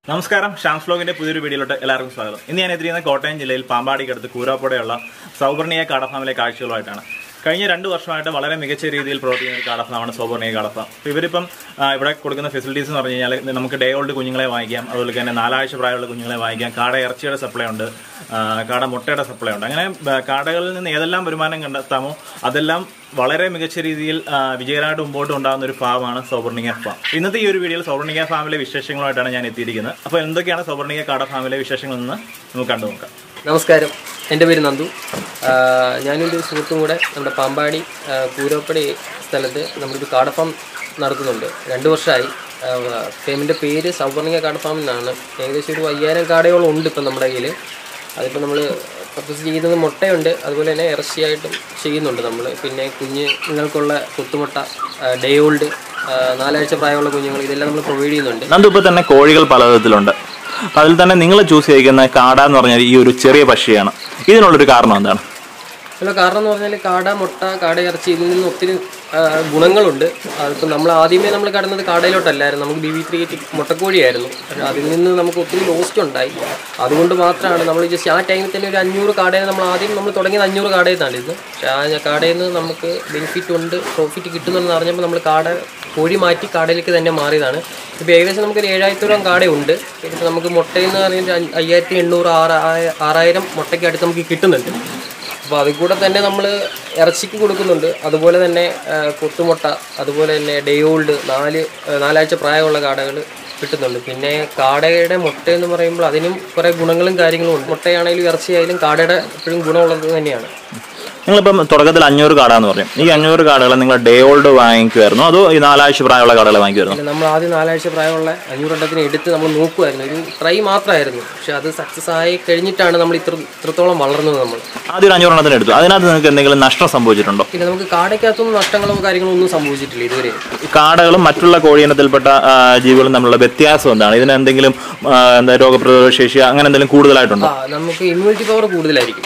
നമസ്കാരം ഷാംസ് വ്ലോഗിന്റെ പുതിയൊരു വീഡിയോയിലോട്ട് എല്ലാവർക്കും സ്വാഗതം ഇന്ന് ഞാൻ എത്തിയിരിക്കുന്ന കോട്ടയം ജില്ലയിൽ പാമ്പാടിക്കടുത്ത് കൂരാപ്പുഴയുള്ള സൗവർണീയ കാടഫാമിലെ കാഴ്ചകളുമായിട്ടാണ് കഴിഞ്ഞ രണ്ട് വർഷമായിട്ട് വളരെ മികച്ച രീതിയിൽ പ്രവർത്തിക്കുന്ന ഒരു കാടഫാമാണ് സൗവർണീയ കാടഫാം അപ്പോൾ ഇവരിപ്പം ആ, ഇവിടെ കൊടുക്കുന്ന ഫെസിലിറ്റീസ് എന്ന് പറഞ്ഞു കഴിഞ്ഞാൽ നമുക്ക് ഡേ ഓൾഡ് കുഞ്ഞുങ്ങളെ വാങ്ങിക്കാം അതുപോലെ തന്നെ നാലാഴ്ച പ്രായമുള്ള കുഞ്ഞുങ്ങളെ വാങ്ങിക്കാം കാട ഇറച്ചിയുടെ സപ്ലൈ ഉണ്ട് ആ, കാട മുട്ടയുടെ സപ്ലൈ ഉണ്ട് അങ്ങനെ ആ, കാടകളിൽ നിന്ന് ഏതെല്ലാം വരുമാനം കണ്ടെത്താമോ അതെല്ലാം വളരെ മികച്ച രീതിയിൽ ആ, വിജയകരമായിട്ട് മുമ്പോട്ട് ഉണ്ടാകുന്ന ഒരു ഫാമാണ് സൗവർണിക ഫാം ഇന്നത്തെ ഈ ഒരു വീഡിയോയിൽ സൗവർണിക ഫാമിലെ വിശേഷങ്ങളുമായിട്ടാണ് ഞാൻ എത്തിയിരിക്കുന്നത് അപ്പോൾ എന്തൊക്കെയാണ് സൗവർണിക കാട ഫാമിലെ വിശേഷങ്ങൾ എന്ന് നമുക്ക് കണ്ടു നോക്കാം നമസ്കാരം എൻ്റെ പേര് നന്ദു ആ, ഞാനും എൻ്റെ ഒരു സുഹൃത്തും കൂടെ നമ്മുടെ പാമ്പാടി ആ, കൂരോപ്പടി സ്ഥലത്ത് നമ്മളൊരു കാടഫാം നടത്തുന്നുണ്ട് രണ്ട് വർഷമായി ഫേമിൻ്റെ പേര് സൗവർണിക കാടഫാം എന്നാണ് ഏകദേശം ഒരു അയ്യായിരം കാടയോളം ഉണ്ട് ഇപ്പം നമ്മുടെ കയ്യിൽ അതിപ്പോൾ നമ്മൾ പർപ്പസ് ചെയ്യുന്നത് മുട്ടയുണ്ട് അതുപോലെ തന്നെ ഇറച്ചിയായിട്ടും ചെയ്യുന്നുണ്ട് നമ്മൾ പിന്നെ കുഞ്ഞുങ്ങൾക്കുള്ള കുത്തുമുട്ട ഡേ ഓൾഡ് നാലാഴ്ച പ്രായമുള്ള കുഞ്ഞുങ്ങൾ ഇതെല്ലാം നമ്മൾ പ്രൊവൈഡ് ചെയ്യുന്നുണ്ട് നന്ദു ഇപ്പോൾ തന്നെ കോഴികൾ പലവിധത്തിലുണ്ട് അപ്പോൾ അതിൽ തന്നെ നിങ്ങൾ ചൂസ് ചെയ്തിരിക്കുന്ന കാട എന്ന് പറഞ്ഞാൽ ഈ ഒരു ചെറിയ പക്ഷിയാണ് ഇതിനുള്ളൊരു കാരണം എന്താണ് അല്ല കാരണം എന്ന് പറഞ്ഞാൽ കാട മുട്ട കാട ഇറച്ചി ഇതിൽ നിന്ന് ഒത്തിരി ആ, ഗുണങ്ങളുണ്ട് അതിപ്പോൾ നമ്മൾ ആദ്യമേ നമ്മൾ കടന്നത് കാടയിലോട്ടല്ലായിരുന്നു നമുക്ക് ബി വി ത്രീ മുട്ടക്കോഴിയായിരുന്നു പക്ഷേ അതിൽ നിന്ന് നമുക്ക് ഒത്തിരി ലോസ്റ്റ് ഉണ്ടായി അതുകൊണ്ട് മാത്രമാണ് നമ്മൾ ജസ്റ്റ് ആ ടൈമിൽ തന്നെ ഒരു അഞ്ഞൂറ് കാടയിൽ നമ്മൾ ആദ്യം നമ്മൾ തുടങ്ങിയത് അഞ്ഞൂറ് കാടയിൽ നിന്നായിരുന്നു പക്ഷേ ആ കാടയിൽ നിന്ന് നമുക്ക് ബെനിഫിറ്റ് ഉണ്ട് പ്രോഫിറ്റ് കിട്ടുന്നെന്ന് അറിഞ്ഞപ്പോൾ നമ്മൾ കാട കോഴി മാറ്റി കാടയിലേക്ക് തന്നെ മാറിയതാണ് ഇപ്പോൾ ഏകദേശം നമുക്കൊരു ഏഴായിരത്തോളം കാടയുണ്ട് ഇപ്പോൾ നമുക്ക് മുട്ടയിൽ നിന്ന് പറയുന്നത് അഞ്ച് അയ്യായിരത്തി എണ്ണൂറ് ആറ് ആറായിരം മുട്ടയ്ക്ക് അടുത്ത് നമുക്ക് കിട്ടുന്നുണ്ട് അപ്പോൾ അതിൽ കൂടെ തന്നെ നമ്മൾ ഇറച്ചിക്ക് കൊടുക്കുന്നുണ്ട് അതുപോലെ തന്നെ ആ, കൊത്തുമുട്ട അതുപോലെ തന്നെ ഡേ ഓൾഡ് നാല് ആ, നാലാഴ്ച പ്രായമുള്ള കാടകൾ കിട്ടുന്നുണ്ട് പിന്നെ കാടയുടെ മുട്ട എന്ന് പറയുമ്പോൾ അതിനും കുറേ ഗുണങ്ങളും കാര്യങ്ങളും ഉണ്ട് മുട്ടയാണെങ്കിലും ഇറച്ചിയായാലും കാടയുടെ എപ്പോഴും ഗുണമുള്ളത് തന്നെയാണ് നിങ്ങളിപ്പം തുടക്കത്തിൽ അഞ്ഞൂറ് കാട എന്ന് പറയും ഈ അഞ്ഞൂറ് കാടകൾ നിങ്ങൾ ഡേ ഓൾഡ് വാങ്ങിക്കുമായിരുന്നു അതോ ഈ നാലാഴ്ച പ്രായമുള്ള കാടകൾ വാങ്ങിക്കുമായിരുന്നു പിന്നെ നമ്മൾ ആദ്യം നാലാഴ്ച പ്രായമുള്ള അഞ്ഞൂറെണ്ണത്തിന് എടുത്ത് നമ്മൾ നോക്കുമായിരുന്നു ഒരു ട്രൈ മാത്രമായിരുന്നു പക്ഷെ അത് സക്സസ് ആയി കഴിഞ്ഞിട്ടാണ് നമ്മൾ ഇത്ര ഇത്രത്തോളം വളർന്നത് നമ്മൾ ആദ്യം ഒരു അഞ്ഞൂറെണ്ണത്തിന് എടുത്തു അതിനകത്ത് നിങ്ങൾക്ക് എന്തെങ്കിലും നഷ്ടം സംഭവിച്ചിട്ടുണ്ടോ പിന്നെ നമുക്ക് കാടയ്ക്കകത്തൊന്നും നഷ്ടങ്ങളോ കാര്യങ്ങളോ ഒന്നും സംഭവിച്ചിട്ടില്ല ഇതുവരെ ഈ കാടകളും മറ്റുള്ള കോഴിയിനത്തിൽപ്പെട്ട ആ, ജീവികളും തമ്മിലുള്ള വ്യത്യാസം എന്താണ് ഇതിന് എന്തെങ്കിലും ആ, എന്താ രോഗപ്രതിരോധ ശേഷി അങ്ങനെ എന്തെങ്കിലും കൂടുതലായിട്ടുണ്ടോ ആ നമുക്ക് ഇമ്മ്യൂണിറ്റി പവർ കൂടുതലായിരിക്കും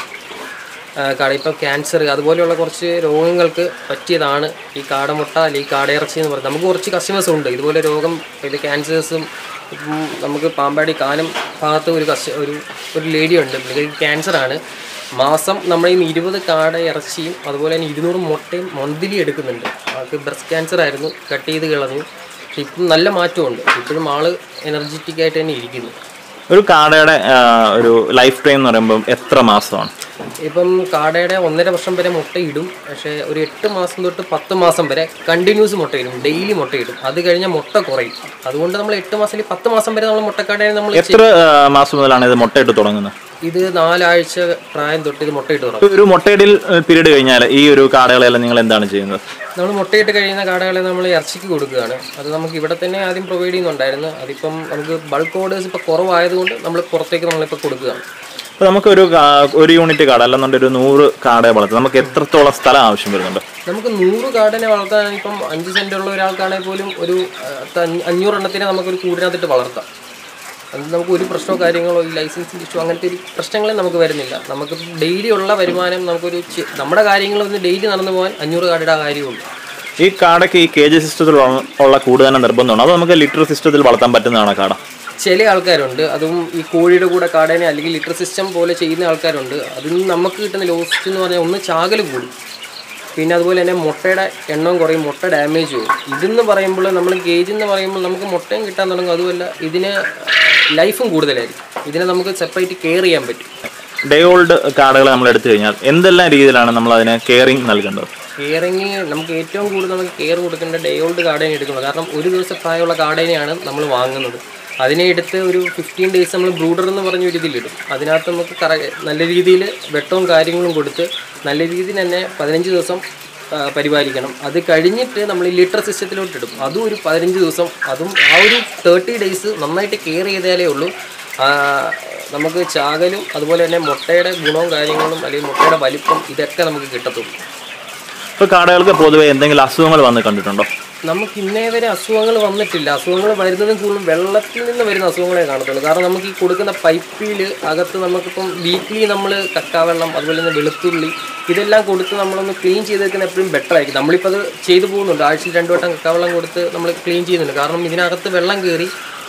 ആ, കാട ഇപ്പം ക്യാൻസർ അതുപോലെയുള്ള കുറച്ച് രോഗങ്ങൾക്ക് പറ്റിയതാണ് ഈ കാടമുട്ട അല്ലെങ്കിൽ കാടയിറച്ചി എന്ന് പറയുന്നത് നമുക്ക് കുറച്ച് കസ്റ്റമേഴ്സ് ഉണ്ട് ഇതുപോലെ രോഗം ഇത് ക്യാൻസേഴ്സും ഇപ്പം നമുക്ക് പാമ്പാടി കാനം ഭാഗത്ത് ഒരു കസ്റ്റ ഒരു ഒരു ലേഡി ഉണ്ട് പുള്ളിക്ക് ക്യാൻസറാണ് മാസം നമ്മൾ ഈ ഇരുപത് കാട ഇറച്ചിയും അതുപോലെ തന്നെ ഇരുന്നൂറ് മുട്ടയും മന്ത്ലി എടുക്കുന്നുണ്ട് അവർക്ക് ബ്രസ്റ്റ് ക്യാൻസർ ആയിരുന്നു കട്ട് ചെയ്ത് കളഞ്ഞു പക്ഷെ ഇപ്പം നല്ല മാറ്റമുണ്ട് ഇപ്പോഴും ആള് എനർജറ്റിക് ആയിട്ട് തന്നെ ഇരിക്കുന്നു ഒരു കാടയുടെ ആ, ഒരു ലൈഫ് ടൈം എന്ന് പറയുമ്പോൾ എത്ര മാസമാണ് ഇപ്പം കാടയുടെ ഒന്നര വർഷം വരെ മുട്ടയിടും പക്ഷേ ഒരു എട്ട് മാസം തൊട്ട് പത്ത് മാസം വരെ കണ്ടിന്യൂസ് മുട്ടയിടും ഡെയിലി മുട്ടയിടും അത് കഴിഞ്ഞാൽ മുട്ട കുറയും അതുകൊണ്ട് നമ്മൾ എട്ട് മാസം അല്ലെങ്കിൽ പത്ത് മാസം വരെ നമ്മൾ മുട്ടക്കാടയെ നമ്മൾ എത്ര ആ, മാസം മുതലാണ് ഇത് മുട്ടയിട്ട് തുടങ്ങുന്നത് ഇത് നാലാഴ്ച പ്രായം തൊട്ട് ഇത് മുട്ടയിട്ട് തുടങ്ങും ഒരു മുട്ടയിടൽ പീരീഡ് കഴിഞ്ഞാൽ ഈ ഒരു കാടകളെല്ലാം നിങ്ങൾ എന്താണ് ചെയ്യുന്നത് നമ്മൾ മുട്ടയിട്ട് കഴിയുന്ന കാടകളെ നമ്മൾ ഇറച്ചിക്ക് കൊടുക്കുകയാണ് അത് നമുക്ക് ഇവിടെ തന്നെ ആദ്യം പ്രൊവൈഡ് ചെയ്യുന്നുണ്ടായിരുന്നു അതിപ്പം നമുക്ക് ബൾക്ക് ഓർഡേഴ്സ് ഇപ്പോൾ കുറവായതുകൊണ്ട് നമ്മൾ പുറത്തേക്ക് നമ്മളിപ്പോൾ കൊടുക്കുകയാണ് അപ്പോൾ നമുക്കൊരു കാ- ഒരു യൂണിറ്റ് കാട അല്ലെന്നുണ്ടെങ്കിൽ ഒരു നൂറ് കാടയെ വളർത്താം നമുക്ക് എത്രത്തോളം സ്ഥലം ആവശ്യം വരുന്നുണ്ട് നമുക്ക് നൂറ് കാർഡിനെ വളർത്താൻ ഇപ്പം അഞ്ച് സെന്റ് ഉള്ള ഒരാൾക്കാണെങ്കിൽ പോലും ഒരു ആ, ത- അഞ്ഞൂറെണ്ണത്തിനെ നമുക്കൊരു കൂടിനകത്തിട്ട് വളർത്താം അത് നമുക്ക് ഒരു പ്രശ്നമോ കാര്യങ്ങളോ ഈ ലൈസൻസിങ് ഇഷ്യൂ അങ്ങനത്തെ ഒരു പ്രശ്നങ്ങളെ നമുക്ക് വരുന്നില്ല നമുക്ക് ഡെയിലി ഉള്ള വരുമാനം നമുക്കൊരു ചെ- നമ്മുടെ കാര്യങ്ങളൊന്ന് ഡെയിലി നടന്നു പോകാൻ അഞ്ഞൂറ് കാർഡിയുടെ ആ കാര്യമുള്ളൂ ഈ കാടയ്ക്ക് ഈ കെ ജി സിസ്റ്റത്തിൽ ഉള്ള- ഉള്ള കൂട് തന്നെ നിർബന്ധമാണ് അത് നമുക്ക് ലിറ്റർ സിസ്റ്റത്തിൽ വളർത്താൻ പറ്റുന്നതാണ് കാട ചില ആൾക്കാരുണ്ട് അതും ഈ കോഴിയുടെ കൂടെ കാടേനെ അല്ലെങ്കിൽ ലിറ്റർ സിസ്റ്റം പോലെ ചെയ്യുന്ന ആൾക്കാരുണ്ട് അതിൽ നിന്ന് നമുക്ക് കിട്ടുന്ന ലോസ്റ്റ് എന്ന് പറഞ്ഞാൽ ഒന്ന് ചാകൽ കൂടും പിന്നെ അതുപോലെ തന്നെ മുട്ടയുടെ എണ്ണം കുറയും മുട്ട ഡാമേജ് പോകും ഇതെന്ന് പറയുമ്പോൾ നമ്മൾ ഗേജ് എന്ന് പറയുമ്പോൾ നമുക്ക് മുട്ടയും കിട്ടാൻ തുടങ്ങും അതുമല്ല ഇതിന് ലൈഫും കൂടുതലായിരിക്കും ഇതിനെ നമുക്ക് സെപ്പറേറ്റ് കെയർ ചെയ്യാൻ പറ്റും ഡേ ഓൾഡ് കാടകളെ നമ്മൾ എടുത്തു കഴിഞ്ഞാൽ എന്തെല്ലാം രീതിയിലാണ് നമ്മൾ അതിന് കെയറിങ് നൽകേണ്ടത് കെയറിങ് നമുക്ക് ഏറ്റവും കൂടുതൽ നമുക്ക് കെയർ കൊടുക്കേണ്ട ഡേ ഓൾഡ് കാടേനെ എടുക്കുന്നത് കാരണം ഒരു ദിവസം പ്രായമുള്ള കാടേനെയാണ് നമ്മൾ വാങ്ങുന്നത് അതിനെ എടുത്ത് ഒരു ഫിഫ്റ്റീൻ ഡേയ്സ് നമ്മൾ ബ്രൂഡർ എന്ന് പറഞ്ഞ ഒരു ഇതിലിടും അതിനകത്ത് നമുക്ക് കറ നല്ല രീതിയിൽ വെട്ടവും കാര്യങ്ങളും കൊടുത്ത് നല്ല രീതിയിൽ തന്നെ പതിനഞ്ച് ദിവസം ആ, പരിപാലിക്കണം അത് കഴിഞ്ഞിട്ട് നമ്മൾ ഈ ലിറ്റർ സിസ്റ്റത്തിലോട്ട് ഇടും അതും ഒരു പതിനഞ്ച് ദിവസം അതും ആ ഒരു തേർട്ടി ഡേയ്സ് നന്നായിട്ട് കെയർ ചെയ്താലേ ഉള്ളൂ ആ, നമുക്ക് ചാകലും അതുപോലെ തന്നെ മുട്ടയുടെ ഗുണവും കാര്യങ്ങളും അല്ലെങ്കിൽ മുട്ടയുടെ വലിപ്പം ഇതൊക്കെ നമുക്ക് കിട്ടത്തുള്ളൂ ഇപ്പോൾ കാടകൾക്ക് പൊതുവെ എന്തെങ്കിലും അസുഖങ്ങൾ വന്ന് കണ്ടിട്ടുണ്ടോ നമുക്ക് ഇന്നേ വരെ അസുഖങ്ങൾ വന്നിട്ടില്ല അസുഖങ്ങൾ വരുന്നതും കൂടുതലും വെള്ളത്തിൽ നിന്ന് വരുന്ന അസുഖങ്ങളെ കാണത്തുള്ളൂ കാരണം നമുക്ക് ഈ കൊടുക്കുന്ന പൈപ്പിൽ അകത്ത് നമുക്കിപ്പം വീക്ക്ലി നമ്മൾ കക്കാവെള്ളം അതുപോലെ തന്നെ വെളുത്തുള്ളി ഇതെല്ലാം കൊടുത്ത് നമ്മളൊന്ന് ക്ലീൻ ചെയ്ത് വെക്കുന്ന എപ്പോഴും ബെറ്റർ ആയിരിക്കും നമ്മളിപ്പോൾ അത് ചെയ്തു പോകുന്നുണ്ട് ആഴ്ചയിൽ രണ്ടു വട്ടം കക്കാവെള്ളം കൊടുത്ത് നമ്മൾ ക്ലീൻ ചെയ്യുന്നുണ്ട് കാരണം ഇതിനകത്ത് വെള്ളം കയറി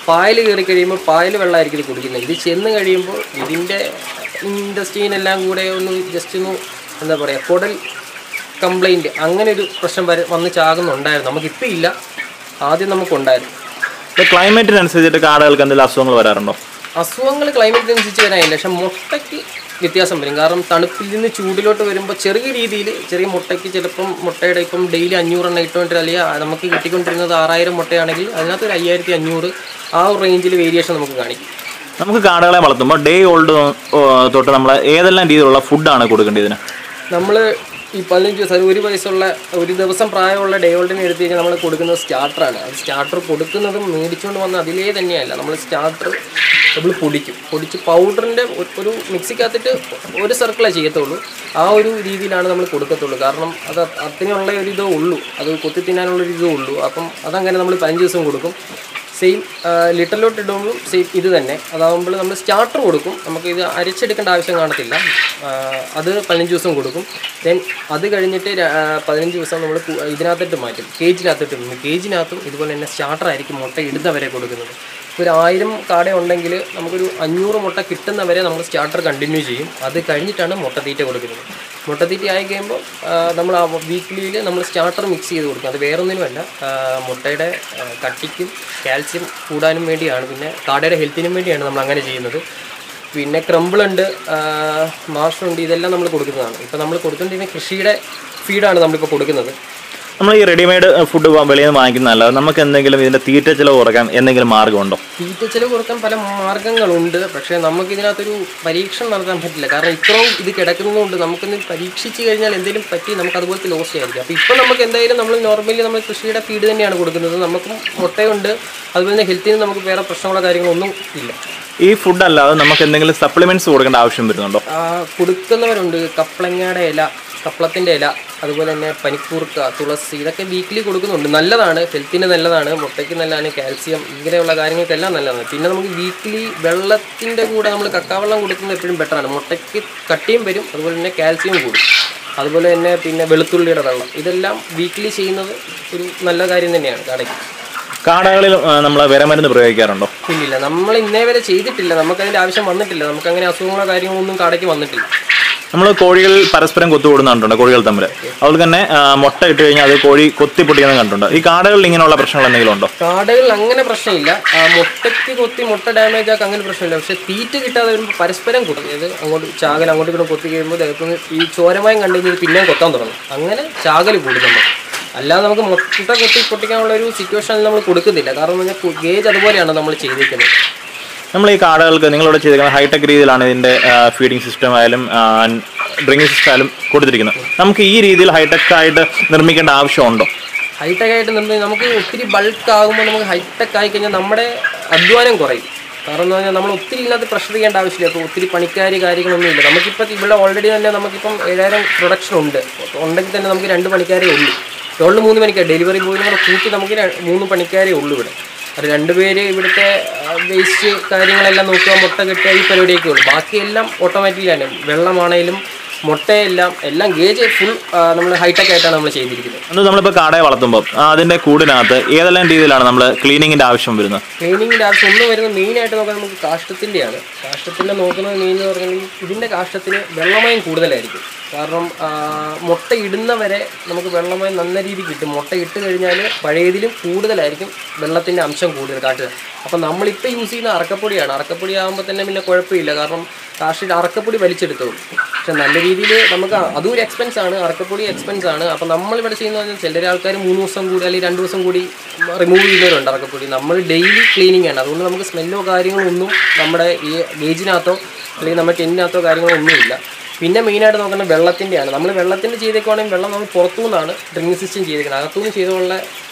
പായൽ കയറി കഴിയുമ്പോൾ പായൽ വെള്ളമായിരിക്കും ഇത് കുടിക്കുന്നത് ഇത് ചെന്ന് കഴിയുമ്പോൾ ഇതിൻ്റെ ഇൻഡസ്ട്രീനെല്ലാം കൂടെ ഒന്ന് ജസ്റ്റ് ഒന്ന് എന്താ പറയുക കുടൽ കംപ്ലൈൻറ്റ് അങ്ങനെ ഒരു പ്രശ്നം വരെ വന്ന് ചാകുന്നുണ്ടായിരുന്നു നമുക്കിപ്പോൾ ഇല്ല ആദ്യം നമുക്കുണ്ടായിരുന്നു ഇപ്പൊ ക്ലൈമറ്റിനനുസരിച്ചിട്ട് കാടകൾക്ക് എന്തെങ്കിലും അസുഖങ്ങൾ വരാറുണ്ടോ അസുഖങ്ങൾ ക്ലൈമറ്റിനനുസരിച്ച് വരാനില്ല പക്ഷെ മുട്ടയ്ക്ക് വ്യത്യാസം വരും കാരണം തണുപ്പിൽ നിന്ന് ചൂടിലോട്ട് വരുമ്പോൾ ചെറിയ രീതിയിൽ ചെറിയ മുട്ടയ്ക്ക് ചിലപ്പം മുട്ടയുടെ ഇപ്പം ഡെയിലി അഞ്ഞൂറെണ്ണം ഇട്ടുകൊണ്ടിട്ട് അല്ലെങ്കിൽ നമുക്ക് കിട്ടിക്കൊണ്ടിരുന്നത് ആറായിരം മുട്ടയാണെങ്കിൽ അതിനകത്ത് ഒരു അയ്യായിരത്തി അഞ്ഞൂറ് ആ ഒരു റേഞ്ചിൽ വേരിയേഷൻ നമുക്ക് കാണിക്കും നമുക്ക് കാടകളെ വളർത്തുമ്പോൾ ഡേ ഓൾഡ് തൊട്ട് നമ്മൾ ഏതെല്ലാം രീതിയിലുള്ള ഫുഡാണ് കൊടുക്കേണ്ടത് ഇതിന് നമ്മൾ ഈ പതിനഞ്ച് ദിവസം ഒരു വയസ്സുള്ള ഒരു ദിവസം പ്രായമുള്ള ഡേ ഓൾഡിനെ എടുത്തു കഴിഞ്ഞാൽ നമ്മൾ കൊടുക്കുന്നത് സ്റ്റാർട്ടറാണ് അത് സ്റ്റാർട്ടർ കൊടുക്കുന്നതും മേടിച്ചുകൊണ്ട് വന്ന അതിലേ തന്നെയല്ല നമ്മൾ സ്റ്റാർട്ടർ നമ്മൾ പൊടിക്കും പൊടിച്ച് പൗഡറിൻ്റെ ഒരു മിക്സിക്കകത്തിട്ട് ഒരു സർക്കിളേ ചെയ്യത്തുള്ളൂ ആ ഒരു രീതിയിലാണ് നമ്മൾ കൊടുക്കത്തുള്ളൂ കാരണം അത് അതിനുള്ള ഒരു ഇതേ ഉള്ളൂ അത് കൊത്തി തിന്നാനുള്ള ഒരു ഇതേ ഉള്ളൂ അപ്പം അതങ്ങനെ നമ്മൾ പതിനഞ്ച് ദിവസം കൊടുക്കും സെയിം ലിറ്ററിലോട്ട് ഇടുമ്പോഴും സെയിം ഇത് തന്നെ അതാകുമ്പോൾ നമ്മൾ സ്റ്റാർട്ടർ കൊടുക്കും നമുക്ക് ഇത് അരച്ചെടുക്കേണ്ട ആവശ്യം കാണത്തില്ല ആ, അത് പതിനഞ്ച് ദിവസം കൊടുക്കും ദെൻ അത് കഴിഞ്ഞിട്ട് ര- ആ, പതിനഞ്ച് ദിവസം നമ്മൾ ഇതിനകത്തിട്ട് മാറ്റും കേജിനകത്തിട്ട് ഇടും കേജിനകത്തും ഇതുപോലെ തന്നെ സ്റ്റാർട്ടർ ആയിരിക്കും മുട്ട ഇടുന്നവരെ കൊടുക്കുന്നത് ഇപ്പോൾ ഒരു ആയിരം കാട ഉണ്ടെങ്കിൽ നമുക്കൊരു അഞ്ഞൂറ് മുട്ട കിട്ടുന്നവരെ നമ്മൾ സ്റ്റാർട്ടർ കണ്ടിന്യൂ ചെയ്യും അത് കഴിഞ്ഞിട്ടാണ് മുട്ടത്തീറ്റ കൊടുക്കുന്നത് മുട്ടത്തീറ്റ ആയി കഴിയുമ്പോൾ നമ്മൾ ആ വീക്ക്ലിയിൽ നമ്മൾ സ്റ്റാർട്ടർ മിക്സ് ചെയ്ത് കൊടുക്കും അത് വേറൊന്നിനുമല്ല ആ, മുട്ടയുടെ ആ, കട്ടിക്കും കാൽസ്യം കൂടാനും വേണ്ടിയാണ് പിന്നെ കാടയുടെ ഹെൽത്തിനും വേണ്ടിയാണ് നമ്മൾ അങ്ങനെ ചെയ്യുന്നത് പിന്നെ ക്രമ്പിളുണ്ട് മാഷുണ്ട് ഇതെല്ലാം നമ്മൾ കൊടുക്കുന്നതാണ് ഇപ്പോൾ നമ്മൾ കൊടുത്തുകൊണ്ടിരിക്കുന്ന കൃഷിയുടെ ഫീഡാണ് നമ്മളിപ്പോൾ കൊടുക്കുന്നത് നമ്മൾ ഈ റെഡിമെയ്ഡ് ഫുഡ് വെളിയിൽ നിന്ന് വാങ്ങിക്കുന്നതല്ല നമുക്ക് എന്തെങ്കിലും ഇതിന്റെ തീറ്റ ചിലവ് കുറയ്ക്കാൻ എന്തെങ്കിലും മാർഗമുണ്ടോ തീറ്റ ചെലവ് കൊടുക്കാൻ പല മാർഗ്ഗങ്ങളുണ്ട് പക്ഷേ നമുക്ക് ഇതിനകത്തൊരു പരീക്ഷണം നടത്താൻ പറ്റില്ല കാരണം ഇത്രയും ഇത് കിടക്കുന്നതുകൊണ്ട് നമുക്കൊന്ന് പരീക്ഷിച്ച് കഴിഞ്ഞാൽ എന്തെങ്കിലും പറ്റി നമുക്ക് അതുപോലത്തെ ലോസ് ആയിരിക്കും അപ്പോൾ ഇപ്പോൾ നമുക്ക് എന്തായാലും നമ്മൾ നോർമലി നമ്മൾ കൃഷിയുടെ ഫീഡ് തന്നെയാണ് കൊടുക്കുന്നത് നമുക്കും മുട്ടയുണ്ട് അതുപോലെ തന്നെ ഹെൽത്തിന് നമുക്ക് വേറെ പ്രശ്നങ്ങളോ കാര്യങ്ങളോ ഒന്നും ഇല്ല ഈ ഫുഡ് അല്ലാതെ നമുക്ക് എന്തെങ്കിലും സപ്ലിമെന്റ്സ് കൊടുക്കേണ്ട ആവശ്യം വരുന്നുണ്ടോ ആ, കൊടുക്കുന്നവരുണ്ട് കപ്ലങ്ങയുടെ ഇല കപ്ലത്തിൻ്റെ ഇല അതുപോലെ തന്നെ പനിക്കൂർക്ക തുളസി ഇതൊക്കെ വീക്കിലി കൊടുക്കുന്നുണ്ട് നല്ലതാണ് ഹെൽത്തിന് നല്ലതാണ് മുട്ടയ്ക്ക് നല്ലതാണ് കാൽസ്യം ഇങ്ങനെയുള്ള കാര്യങ്ങൾക്കെല്ലാം നല്ലതാണ് പിന്നെ നമുക്ക് വീക്കിലി വെള്ളത്തിൻ്റെ കൂടെ നമ്മൾ കക്കാവെള്ളം കൊടുക്കുന്നത് എപ്പോഴും ബെറ്ററാണ് മുട്ടയ്ക്ക് കട്ടിയും വരും അതുപോലെ തന്നെ കാൽസ്യം കൂടും അതുപോലെ തന്നെ പിന്നെ വെളുത്തുള്ളിയുടെ വെള്ളം ഇതെല്ലാം വീക്കിലി ചെയ്യുന്നത് ഒരു നല്ല കാര്യം തന്നെയാണ് കടയ്ക്ക് കാടകളിൽ നമ്മൾ വിരമരുന്ന് പ്രയോഗിക്കാറുണ്ടോ പിന്നില്ല നമ്മൾ ഇന്നേ വരെ ചെയ്തിട്ടില്ല നമുക്കതിൻ്റെ ആവശ്യം വന്നിട്ടില്ല നമുക്ക് അങ്ങനെ അസുഖങ്ങളോ കാര്യങ്ങളോ ഒന്നും കടയ്ക്ക് വന്നിട്ടില്ല നമ്മൾ കോഴികൾ പരസ്പരം കൊത്തുകൂടുന്നുണ്ട് കോഴികൾ തമ്മിൽ അതുപോലെ തന്നെ ആ, മുട്ട ഇട്ട് കഴിഞ്ഞാൽ അത് കോഴി കൊത്തി പൊട്ടിക്കുന്നത് കണ്ടിട്ടുണ്ട് ഈ കാടകളിൽ ഇങ്ങനെയുള്ള പ്രശ്നങ്ങൾ എന്തെങ്കിലും ഉണ്ടോ കാടകളിൽ അങ്ങനെ പ്രശ്നമില്ല ആ, മുട്ടയ്ക്ക് കൊത്തി മുട്ട ഡാമേജ് ആക്കാൻ അങ്ങനെ പ്രശ്നമില്ല പക്ഷെ തീറ്റ കിട്ടാതെ വരുമ്പോൾ പരസ്പരം കൊത്തും അതായത് അങ്ങോട്ട് ചാകൽ അങ്ങോട്ട് ഇങ്ങോട്ട് കൊത്തി കഴിയുമ്പോൾ ദേഹത്തുനിന്ന് ഈ ചോരമയം കണ്ടു കഴിഞ്ഞാൽ ഇത് പിന്നെയും കൊത്താൻ തുടങ്ങും അങ്ങനെ ചാകൽ കൂടും നമുക്ക് അല്ലാതെ നമുക്ക് മുട്ട കൊത്തി പൊട്ടിക്കാനുള്ള ഒരു സിറ്റുവേഷൻ നമ്മൾ കൊടുക്കുന്നില്ല കാരണം എന്ന് പറഞ്ഞാൽ ഗേജ് അതുപോലെയാണ് നമ്മൾ ചെയ്തിരിക്കുന്നത് നമ്മൾ ഈ കാടകൾക്ക് നിങ്ങളിവിടെ ചെയ്തിരിക്കുന്ന ഹൈടെക് രീതിയിലാണ് ഇതിന്റെ ഫീഡിംഗ് സിസ്റ്റം ആയാലും ഡ്രിങ്കിങ് സിസ്റ്റം ആയാലും കൊടുത്തിരിക്കുന്നത് നമുക്ക് ഈ രീതിയിൽ ഹൈടെക് ആയിട്ട് നിർമ്മിക്കേണ്ട ആവശ്യമുണ്ടോ ഹൈടെക് ആയിട്ട് നിന്ന് നമുക്ക് ഒത്തിരി ബൾക്ക് ആകുമ്പോൾ നമുക്ക് ഹൈടെക് ആയി കഴിഞ്ഞാൽ നമ്മുടെ അധ്വാനം കുറയും കാരണം എന്ന് പറഞ്ഞാൽ നമ്മൾ ഒത്തിരി ഇതിനകത്ത് പ്രഷർ ചെയ്യേണ്ട ആവശ്യമില്ല അപ്പോൾ ഒത്തിരി പണിക്കാർ കാര്യങ്ങളൊന്നും ഇല്ല നമുക്കിപ്പോൾ ഇവിടെ ഓൾറെഡി തന്നെ നമുക്കിപ്പം ഏഴായിരം പ്രൊഡക്ഷൻ ഉണ്ട് ഉണ്ടെങ്കിൽ തന്നെ നമുക്ക് രണ്ട് പണിക്കാരേ ഉള്ളൂ ടോളിൽ മൂന്ന് പണിക്കാർ ഡെലിവറി ബോയിനെ കൂടെ കൂട്ടി നമുക്ക് ര- മൂന്ന് പണിക്കാരേ ഉള്ളൂ ഇവിടെ അത് രണ്ടുപേര് ഇവിടുത്തെ വേസ്റ്റ് കാര്യങ്ങളെല്ലാം നോക്കുക മുട്ട കെട്ടുക ഈ പരിപാടിയൊക്കെ ഉള്ളൂ ബാക്കിയെല്ലാം ഓട്ടോമാറ്റിക്കലാണ് വെള്ളമാണേലും മുട്ടയെല്ലാം എല്ലാം ഗേജ് ഫുൾ നമ്മൾ ഹൈടെക് ആയിട്ടാണ് നമ്മൾ ചെയ്തിരിക്കുന്നത് അത് നമ്മളിപ്പോൾ കാടയെ വളർത്തുമ്പോൾ ആ, അതിന്റെ കൂടിനകത്ത് ഏതെല്ലാം രീതിയിലാണ് നമ്മൾ ക്ലീനിങ്ങിന്റെ ആവശ്യം വരുന്നത് ക്ലീനിങ്ങിൻ്റെ ആവശ്യം ഒന്ന് വരുന്നത് മെയിനായിട്ട് നോക്കാൻ നമുക്ക് കാഷ്ടത്തിൻ്റെയാണ് കാഷ്ടത്തിൻ്റെ നോക്കുന്നത് മെയിൻ എന്ന് പറഞ്ഞാൽ ഇതിൻ്റെ കാഷ്ടത്തിന് വെള്ളമയം കൂടുതലായിരിക്കും കാരണം ആ, മുട്ട ഇടുന്നവരെ നമുക്ക് വെള്ളമയം നല്ല രീതിയിൽ കിട്ടും മുട്ട ഇട്ട് കഴിഞ്ഞാൽ പഴയതിലും കൂടുതലായിരിക്കും വെള്ളത്തിൻ്റെ അംശം കൂടുതൽ കാട്ടുക അപ്പം നമ്മളിപ്പോൾ യൂസ് ചെയ്യുന്ന അറക്കപ്പൊടിയാണ് അറക്കപ്പൊടി ആകുമ്പോൾ തന്നെ പിന്നെ കുഴപ്പമില്ല കാരണം കാഷ്ടിൽ അറക്കപ്പൊടി വലിച്ചെടുത്തോളും പക്ഷെ നല്ല രീതിയിൽ നമുക്ക് അതും ഒരു എക്സ്പെൻസ് ആണ് അറക്കപ്പൊടി എക്സ്പെൻസ് ആണ് അപ്പം നമ്മളിവിടെ ചെയ്യുന്നത് പറഞ്ഞാൽ ചിലർ ആൾക്കാർ മൂന്ന് ദിവസം കൂടി അല്ലെങ്കിൽ രണ്ട് ദിവസം കൂടി റിമൂവ് ചെയ്യുന്നവരുണ്ട് അറക്കപ്പൊടി നമ്മൾ ഡെയിലി ക്ലീനിങ് ആണ് അതുകൊണ്ട് നമുക്ക് സ്മെല്ലോ കാര്യങ്ങളോ ഒന്നും നമ്മുടെ ഈ ഗേജിനകത്തോ അല്ലെങ്കിൽ നമ്മുടെ ടെന്നിനകത്തോ കാര്യങ്ങളോ ഒന്നുമില്ല പിന്നെ മെയിനായിട്ട് നോക്കുന്നത് വെള്ളത്തിൻ്റെയാണ് നമ്മൾ വെള്ളത്തിൻ്റെ ചെയ്തേക്കുവാണെങ്കിൽ വെള്ളം നമ്മൾ പുറത്തുനിന്നാണ് ഡ്രിങ്കിങ് സിസ്റ്റം ചെയ്തേക്കുന്നത് അകത്തുനിന്ന് ചെയ്തുള്ള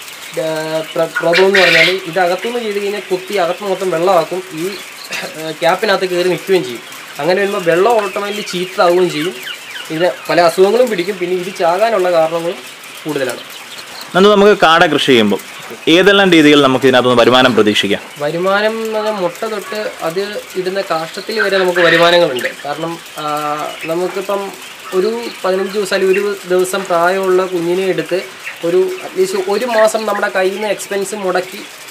പ്രോബ്ലം എന്ന് പറഞ്ഞാൽ ഇത് അകത്തുനിന്ന് ചെയ്ത് കഴിഞ്ഞാൽ കുത്തി അകത്ത് മൊത്തം വെള്ളമാക്കും ഈ ക്യാപ്പിനകത്ത് കയറി നിൽക്കുകയും ചെയ്യും അങ്ങനെ വരുമ്പോൾ വെള്ളം ഓട്ടോമാറ്റിക്കലി ചീത്തതാവുകയും ചെയ്യും ഇത് പല അസുഖങ്ങളും പിടിക്കും പിന്നെ ഇത് ചാകാനുള്ള കാരണങ്ങളും കൂടുതലാണ് നന്ദു നമുക്ക് കാട കൃഷി ചെയ്യുമ്പോൾ ഏതെല്ലാം രീതിയിൽ നമുക്ക് ഇതിനകത്തുനിന്ന് വരുമാനം പ്രതീക്ഷിക്കാം വരുമാനം എന്ന് പറഞ്ഞാൽ മുട്ട തൊട്ട് അത് ഇടുന്ന കാഷ്ടത്തിൽ വരെ നമുക്ക് വരുമാനങ്ങളുണ്ട് കാരണം ആ, നമുക്കിപ്പം ഒരു പതിനഞ്ച് ദിവസം അല്ലെങ്കിൽ ഒരു ദിവസം പ്രായമുള്ള കുഞ്ഞിനെ എടുത്ത് ഒരു അറ്റ്ലീസ്റ്റ് ഒരു മാസം നമ്മുടെ കയ്യിൽ നിന്ന് എക്സ്പെൻസ് മുടക്കി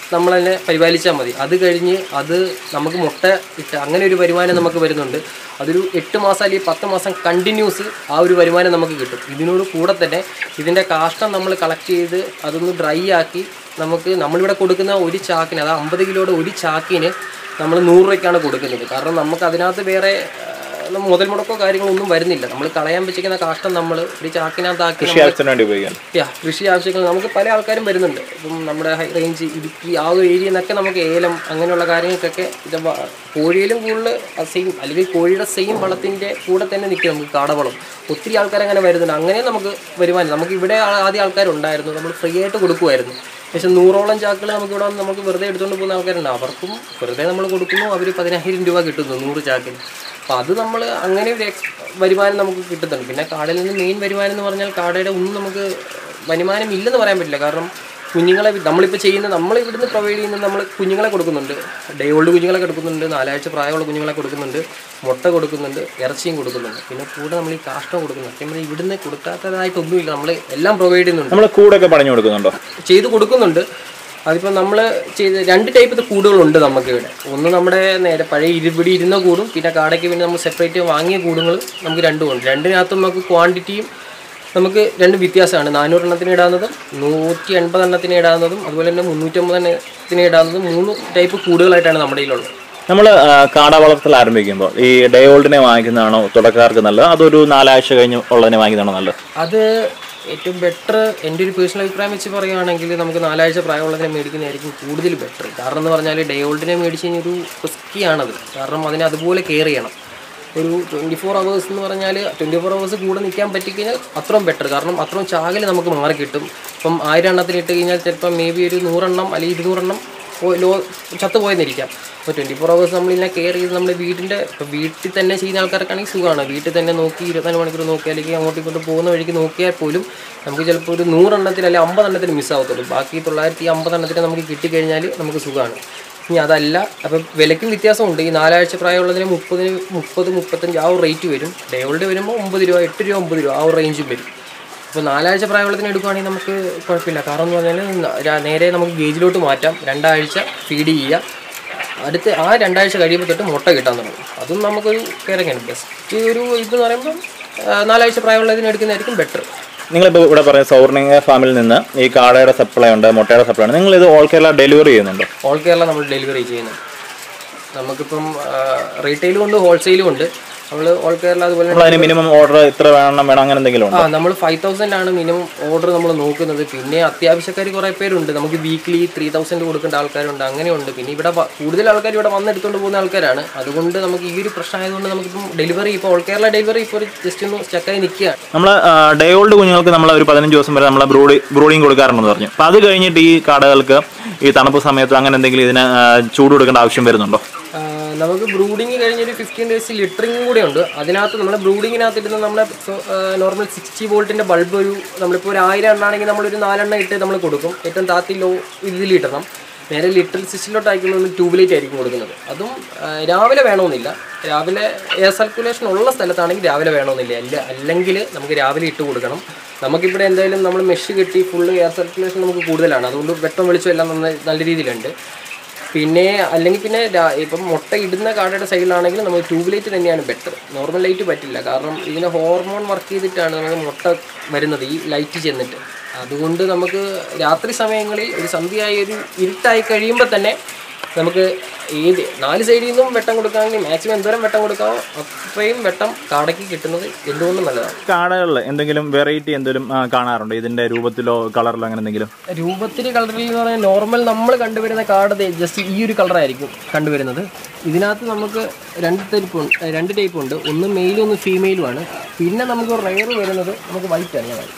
നമ്മൾ തന്നെ പരിപാലിച്ചാൽ മതി അത് കഴിഞ്ഞ് അത് നമുക്ക് മുട്ട ഇട്ട് അങ്ങനെ ഒരു വരുമാനം നമുക്ക് വരുന്നുണ്ട് അതൊരു എട്ട് മാസം അല്ലെങ്കിൽ പത്ത് മാസം കണ്ടിന്യൂസ് ആ ഒരു വരുമാനം നമുക്ക് കിട്ടും ഇതിനോട് കൂടെ തന്നെ ഇതിൻ്റെ കാഷ്ടം നമ്മൾ കളക്ട് ചെയ്ത് അതൊന്ന് ഡ്രൈ ആക്കി നമുക്ക് നമ്മളിവിടെ കൊടുക്കുന്ന ഒരു ചാക്കിന് അതായത് അമ്പത് കിലോയുടെ ഒരു ചാക്കിന് നമ്മൾ നൂറ് രൂപയ്ക്കാണ് കൊടുക്കുന്നത് കാരണം നമുക്ക് അതിനകത്ത് വേറെ ആ, മുതൽ മുടക്കോ കാര്യങ്ങളോ ഒന്നും വരുന്നില്ല നമ്മൾ കളയാൻ വെച്ചിരിക്കുന്ന കാഷ്ടം നമ്മൾ ഒരു ചാക്കിനകത്താക്കി കൃഷി ആവശ്യത്തിന് വേണ്ടി ഉപയോഗിക്കാം യാ കൃഷി ആവശ്യങ്ങൾ നമുക്ക് പല ആൾക്കാരും വരുന്നുണ്ട് ഇപ്പം നമ്മുടെ ഹൈ റേഞ്ച് ഇടുക്കി ആ ഒരു ഏരിയയിൽ നിന്നൊക്കെ നമുക്ക് ഏലം അങ്ങനെയുള്ള കാര്യങ്ങൾക്കൊക്കെ ഇത് വ- കോഴിയിലും കൂടുതൽ സെയിം അല്ലെങ്കിൽ കോഴിയുടെ സെയിം വളത്തിൻ്റെ കൂടെ തന്നെ നിൽക്കും നമുക്ക് കാടവളം ഒത്തിരി ആൾക്കാർ അങ്ങനെ വരുന്നുണ്ട് അങ്ങനെ നമുക്ക് വരുമാനം നമുക്ക് ഇവിടെ ആ- ആദ്യം ആൾക്കാരുണ്ടായിരുന്നു നമ്മൾ ഫ്രീ ആയിട്ട് കൊടുക്കുമായിരുന്നു പക്ഷെ നൂറോളം ചാക്കുകൾ നമുക്ക് ഇവിടെ വന്ന് നമുക്ക് വെറുതെ എടുത്തുകൊണ്ട് പോകുന്ന ആൾക്കാരുണ്ട് അവർക്കും വെറുതെ നമ്മൾ കൊടുക്കുന്നു അവർ പതിനായിരം രൂപ കിട്ടുന്നു നൂറ് ചാക്കിന് അപ്പോൾ അത് നമ്മൾ അങ്ങനെ ഒരു എക്സ് വരുമാനം നമുക്ക് കിട്ടുന്നുണ്ട് പിന്നെ കാടയിൽ നിന്ന് മെയിൻ വരുമാനം എന്ന് പറഞ്ഞാൽ കാടയുടെ ഒന്നും നമുക്ക് വരുമാനം ഇല്ലെന്ന് പറയാൻ പറ്റില്ല കാരണം കുഞ്ഞുങ്ങളെ നമ്മളിപ്പോൾ ചെയ്യുന്ന നമ്മൾ ഇവിടുന്ന് പ്രൊവൈഡ് ചെയ്യുന്നത് നമ്മൾ കുഞ്ഞുങ്ങളെ കൊടുക്കുന്നുണ്ട് ഡേ ഓൾഡ് കുഞ്ഞുങ്ങളെ കൊടുക്കുന്നുണ്ട് നാലാഴ്ച പ്രായമുള്ള കുഞ്ഞുങ്ങളെ കൊടുക്കുന്നുണ്ട് മുട്ട കൊടുക്കുന്നുണ്ട് ഇറച്ചിയും കൊടുക്കുന്നുണ്ട് പിന്നെ കൂടെ നമ്മൾ ഈ കാഷ്ടം കൊടുക്കുന്നുണ്ട് സത്യം പറഞ്ഞാൽ ഇവിടുന്ന് കൊടുക്കാത്തതായിട്ടൊന്നുമില്ല നമ്മൾ എല്ലാം പ്രൊവൈഡ് ചെയ്യുന്നുണ്ട് നമ്മൾ കൂടൊക്കെ പണിഞ്ഞു കൊടുക്കുന്നുണ്ടോ ചെയ്ത് കൊടുക്കുന്നുണ്ട് അതിപ്പോൾ നമ്മൾ ചെയ്ത് രണ്ട് ടൈപ്പ് കൂടുകളുണ്ട് നമുക്ക് ഇവിടെ ഒന്ന് നമ്മുടെ നേരെ പഴയ ഇരുപിടി ഇരുന്ന കൂടും പിന്നെ കാടയ്ക്ക് പിന്നെ നമ്മൾ സെപ്പറേറ്റ് വാങ്ങിയ കൂടുകൾ നമുക്ക് രണ്ടും ഉണ്ട് രണ്ടിനകത്തും നമുക്ക് ക്വാണ്ടിറ്റിയും നമുക്ക് രണ്ട് വ്യത്യാസമാണ് നാനൂറെണ്ണത്തിന് ഇടാവുന്നതും നൂറ്റി എൺപത് എണ്ണത്തിന് ഇടാവുന്നതും അതുപോലെ തന്നെ മുന്നൂറ്റമ്പത് എണ്ണത്തിന് ഇടാവുന്നതും മൂന്ന് ടൈപ്പ് കൂടുകളായിട്ടാണ് നമ്മുടെ കയ്യിലുള്ളത് നമ്മൾ കാട വളർത്തൽ ആരംഭിക്കുമ്പോൾ ഈ ഡേ ഓൾഡിനെ വാങ്ങിക്കുന്നതാണോ തുടക്കക്കാർക്ക് നല്ലത് അതൊരു നാലാഴ്ച കഴിഞ്ഞ് ഉള്ളതിനെ വാങ്ങിക്കുന്നതാണോ നല്ലത് അത് ഏറ്റവും ബെറ്റർ എൻ്റെ ഒരു പേഴ്സണൽ അഭിപ്രായം വെച്ച് പറയുകയാണെങ്കിൽ നമുക്ക് നാലാഴ്ച പ്രായമുള്ളതിനെ മേടിക്കുന്നതായിരിക്കും കൂടുതൽ ബെറ്റർ കാരണം എന്ന് പറഞ്ഞാൽ ഡേ ഓൾഡിനെ മേടിച്ച് കഴിഞ്ഞാൽ ഒരു റിസ്ക്കിയാണത് കാരണം അതിനെ അതുപോലെ കെയർ ചെയ്യണം ഒരു ട്വൻറ്റി ഫോർ അവേഴ്സ് എന്ന് പറഞ്ഞാൽ ട്വൻറ്റി ഫോർ അവേഴ്സ് കൂടെ നിൽക്കാൻ പറ്റിക്കഴിഞ്ഞാൽ അത്രയും ബെറ്റർ കാരണം അത്രയും ചാകൽ നമുക്ക് മാറി കിട്ടും ഇപ്പം ആയിരം എണ്ണത്തിന് ഇട്ട് കഴിഞ്ഞാൽ ചിലപ്പം മേ ബി ഒരു നൂറെണ്ണം അല്ലെങ്കിൽ ഇരുന്നൂറെണ്ണം പോ- ലോ ചത്തു പോയെന്നിരിക്കാം അപ്പോൾ ട്വൻറ്റി ഫോർ അവേഴ്സ് നമ്മളിങ്ങനെ കെയർ ചെയ്ത് നമ്മുടെ വീടിൻ്റെ ഇപ്പോൾ വീട്ടിൽ തന്നെ ചെയ്യുന്ന ആൾക്കാർക്കാണെങ്കിൽ സുഖമാണ് വീട്ടിൽ തന്നെ നോക്കി ഇരുപത്തിനാല് മണിക്കൂർ നോക്കി അല്ലെങ്കിൽ അങ്ങോട്ടും ഇങ്ങോട്ടും പോകുന്ന വഴിക്ക് നോക്കിയാൽ പോലും നമുക്ക് ചിലപ്പോൾ ഒരു നൂറെണ്ണത്തിന് അല്ലെങ്കിൽ അമ്പതെണ്ണത്തിന് മിസ്സാവത്തുള്ളൂ ബാക്കി തൊള്ളായിരത്തി അമ്പതെണ്ണത്തിന് നമുക്ക് കിട്ടിക്കഴിഞ്ഞാൽ നമുക്ക് സുഖമാണ് ഇനി അതല്ല അപ്പം വിലയ്ക്കും വ്യത്യാസമുണ്ട് ഈ നാലാഴ്ച പ്രായമുള്ളതിന് മുപ്പതിന് മുപ്പത് മുപ്പത്തഞ്ച് ആ ഒരു റേറ്റ് വരും ഡേ ഓൾഡ് വരുമ്പോൾ ഒമ്പത് രൂപ എട്ട് രൂപ ഒമ്പത് രൂപ ആ ഒരു റേഞ്ചും വരും അപ്പോൾ നാലാഴ്ച പ്രായമുള്ളതിന് എടുക്കുകയാണെങ്കിൽ നമുക്ക് കുഴപ്പമില്ല കാരണം എന്ന് പറഞ്ഞാൽ ന- ര- നേരെ നമുക്ക് ഗേജിലോട്ട് മാറ്റാം രണ്ടാഴ്ച ഫീഡ് ചെയ്യുക അടുത്ത് ആ രണ്ടാഴ്ച കഴിയുമ്പോൾ തൊട്ട് മുട്ട കിട്ടാൻ തുടങ്ങും അതും നമുക്കൊരു കെയറിങ്ങാണ് ബെസ്റ്റ് ഒരു ഇതെന്ന് പറയുമ്പോൾ ആ, നാലാഴ്ച പ്രായമുള്ളതിന് എടുക്കുന്നതായിരിക്കും ബെറ്റർ നിങ്ങളിപ്പോൾ ഇവിടെ പറയുന്ന സൗർണിക ഫാമിൽ നിന്ന് ഈ കാടയുടെ സപ്ലൈ ഉണ്ട് മുട്ടയുടെ സപ്ലൈ ഉണ്ട് നിങ്ങൾ ഇത് ഓൾ കേരള ഡെലിവറി ചെയ്യുന്നുണ്ടോ ഓൾ കേരള നമ്മൾ ഡെലിവറി ചെയ്യുന്നത് നമുക്കിപ്പം റീറ്റെയിലും ഉണ്ട് ഹോൾസെയിലും ഉണ്ട് നമ്മൾ ഓൾ കേരള അതുപോലെ നമ്മൾ അതിന് മിനിമം ഓർഡർ ഇത്ര വേണം വേണം അങ്ങനെ എന്തെങ്കിലും ഉണ്ടോ ആ നമ്മൾ ഫൈവ് തൗസൻഡ് ആണ് മിനിമം ഓർഡർ നമ്മൾ നോക്കുന്നത് പിന്നെ അത്യാവശ്യക്കാർ കുറേ പേരുണ്ട് നമുക്ക് വീക്ക്ലി ത്രീ തൗസൻഡ് കൊടുക്കേണ്ട ആൾക്കാരുണ്ട് അങ്ങനെയുണ്ട് പിന്നെ ഇവിടെ വ- കൂടുതൽ ആൾക്കാർ ഇവിടെ വന്നെടുത്തുകൊണ്ട് പോകുന്ന ആൾക്കാരാണ് അതുകൊണ്ട് നമുക്ക് ഈ ഒരു പ്രശ്നം ആയതുകൊണ്ട് നമുക്കിപ്പം ഡെലിവറി ഇപ്പോൾ ഓൾ കേരള ഡെലിവറി ഇപ്പോൾ ഒരു ജസ്റ്റ് ഒന്ന് സ്റ്റക്കായി നിൽക്കുകയാണ് നമ്മൾ ഡേ ഓൾഡ് കുഞ്ഞുങ്ങൾക്ക് നമ്മൾ ഒരു പതിനഞ്ച് ദിവസം വരെ നമ്മൾ ബ്രൂഡി ബ്രൂഡിങ് കൊടുക്കാറുണ്ടെന്ന് പറഞ്ഞു അപ്പോൾ അത് കഴിഞ്ഞിട്ട് ഈ കാടകൾക്ക് ഈ തണുപ്പ് സമയത്ത് അങ്ങനെ എന്തെങ്കിലും ഇതിന് ആ, ചൂട് കൊടുക്കേണ്ട ആവശ്യം വരുന്നുണ്ടോ ആ, നമുക്ക് ബ്രൂഡിങ് കഴിഞ്ഞൊരു ഫിഫ്റ്റീൻ ഡേയ്സ് ലിറ്ററിങ് കൂടെ ഉണ്ട് അതിനകത്ത് നമ്മുടെ ബ്രൂഡിങ്ങിനകത്ത് ഇടുന്ന നമ്മുടെ നോർമൽ സിക്സ്റ്റി വോൾട്ടിൻ്റെ ബൾബ് ഒരു നമ്മളിപ്പോൾ ഒരു ആയിരം എണ്ണാണെങ്കിൽ നമ്മളൊരു നാലെണ്ണം ഇട്ട് നമ്മൾ കൊടുക്കും ഏറ്റവും താത്തി ലോ ഇതിൽ ഇടണം നേരെ ലിറ്റർ സിക്സ്റ്റിലോട്ട് അയക്കുമ്പോൾ നമ്മൾ ട്യൂബ്ലൈറ്റ് ആയിരിക്കും കൊടുക്കുന്നത് അതും ആ, രാവിലെ വേണമെന്നില്ല രാവിലെ എയർ സർക്കുലേഷൻ ഉള്ള സ്ഥലത്താണെങ്കിൽ രാവിലെ വേണമെന്നില്ല അല്ല അല്ലെങ്കിൽ നമുക്ക് രാവിലെ ഇട്ട് കൊടുക്കണം നമുക്കിവിടെ എന്തായാലും നമ്മൾ മെഷ് കെട്ടി ഫുള്ള് എയർ സർക്കുലേഷൻ നമുക്ക് കൂടുതലാണ് അതുകൊണ്ട് വെട്ടം വെളിച്ചം എല്ലാം നന്നായി നല്ല രീതിയിലുണ്ട് പിന്നെ അല്ലെങ്കിൽ പിന്നെ രാ- ഇപ്പം മുട്ട ഇടുന്ന കാടയുടെ സൈഡിലാണെങ്കിൽ നമ്മൾ ട്യൂബ് ലൈറ്റ് തന്നെയാണ് ബെറ്റർ നോർമൽ ലൈറ്റ് പറ്റില്ല കാരണം ഇതിന് ഹോർമോൺ വർക്ക് ചെയ്തിട്ടാണ് നമുക്ക് മുട്ട വരുന്നത് ഈ ലൈറ്റ് ചെന്നിട്ട് അതുകൊണ്ട് നമുക്ക് രാത്രി സമയങ്ങളിൽ ഒരു സന്ധ്യയായി ഒരു ഇരുട്ടായി കഴിയുമ്പോൾ തന്നെ നമുക്ക് ഏത് നാല് സൈഡിൽ നിന്നും വെട്ടം കൊടുക്കാമെങ്കിൽ മാക്സിമം എന്തോരം വെട്ടം കൊടുക്കാമോ അത്രയും വെട്ടം കാടയ്ക്ക് കിട്ടുന്നത് എന്തുകൊണ്ടും നല്ലതാണ് കാടകളിൽ എന്തെങ്കിലും വെറൈറ്റി എന്തെങ്കിലും ആ, കാണാറുണ്ടോ ഇതിന്റെ രൂപത്തിലോ കളറിലോ അങ്ങനെ എന്തെങ്കിലും രൂപത്തിൽ കളറിൽ എന്ന് പറഞ്ഞാൽ നോർമൽ നമ്മൾ കണ്ടുവരുന്ന കാർഡ് ജസ്റ്റ് ഈ ഒരു കളറായിരിക്കും കണ്ടുവരുന്നത് ഇതിനകത്ത് നമുക്ക് രണ്ട് ടൈപ്പ് ഉണ്ട് രണ്ട് ടൈപ്പ് ഉണ്ട് ഒന്ന് മെയിലും ഒന്ന് ഫീമെയിലുമാണ് പിന്നെ നമുക്ക് റെയർ വരുന്നത് നമുക്ക് വൈറ്റ് ആണ് ഞാൻ